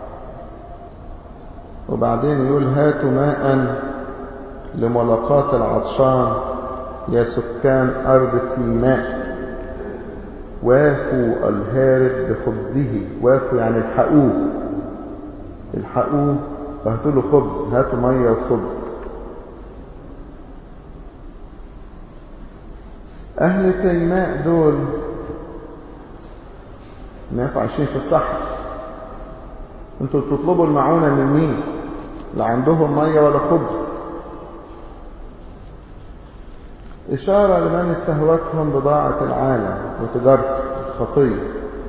وبعدين يقول هاتوا ماء لملاقاة العطشان يا سكان أرض ماء وافوا الهارب بخبزه وافوا يعني الحقوه الحقوه وهاتوا له خبز هاتوا مية وخبز أهل تيماء دول ناس عايشين في الصحراء انتوا بتطلبوا المعونة من مين لا عندهم مية ولا خبز إشارة لمن استهوتهم بضاعة العالم وتجارته الخطية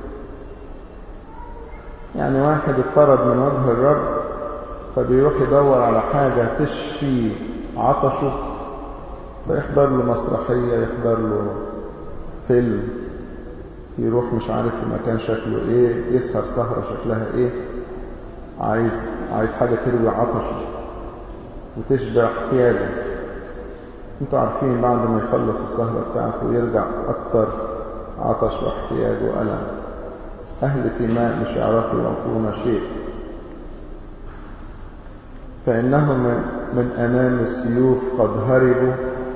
يعني واحد اضطرد من وجه الرب فبيروح يدور على حاجة تشفي عطشه فيحضر له مسرحية يحضر له فيلم يروح مش عارف في مكان شكله ايه يسهر سهرة شكلها ايه عايز عايز حاجة تروي عطشه وتشبع احتياجه انتوا عارفين بعد ما يخلص السهرة بتاعته يرجع أكتر عطش واحتياج وألم أهل تيماء مش يعرفوا يعطونا شيء فإنهم من أمام السيوف قد هربوا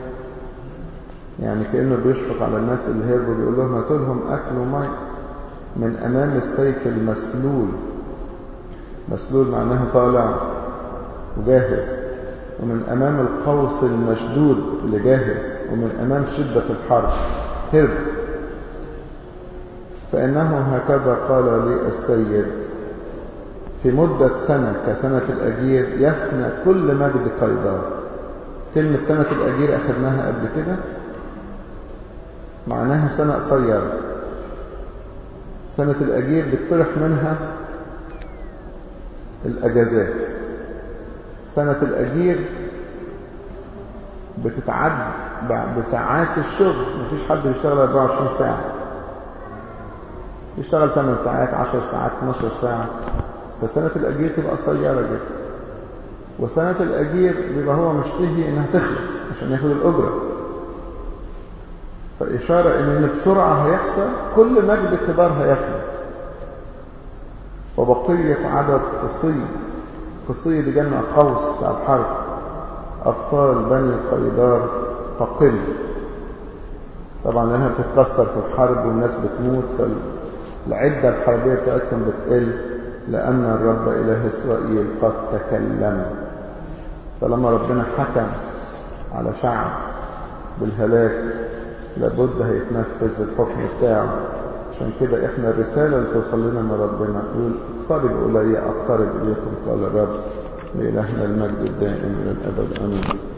يعني كأنه بيشفق على الناس اللي هربوا بيقول لهم هاتوا لهم أكل ومي من أمام السيف المسلول مسلول معناها طالع وجاهز ومن أمام القوس المشدود اللي جاهز ومن أمام شدة الحرب هرب فإنه هكذا قال لي السيد في مدة سنة كسنة الأجير يفنى كل مجد قيدار كلمة سنة الأجير أخذناها قبل كده معناها سنة قصيرة سنة الأجير بتطرح منها الأجازات سنة الأجير بتتعد بساعات الشغل مفيش حد بيشتغل 24 ساعة يشتغل 8 ساعات 10 ساعات 12 ساعة فسنة الأجير تبقى قصيرة جدا وسنة الأجير بيبقى هو مشتهي إنها تخلص عشان ياخد الأجرة فإشارة إن بسرعة هيحصل كل مجد الكبار هيفنى وبقية عدد قصي قصي دي جمع قوس بتاع الحرب أبطال بني قيدار تقل طبعا لأنها بتتكسر في الحرب والناس بتموت فالعدة الحربية بتاعتهم بتقل لأن الرب إله إسرائيل قد تكلم طالما ربنا حكم على شعب بالهلاك لابد هيتنفذ الحكم بتاعه عشان كده احنا الرسالة اللي توصل لنا من ربنا يقول اقترب إلي اقترب إليكم قال الرب لإلهنا المجد الدائم إلى الأبد آمين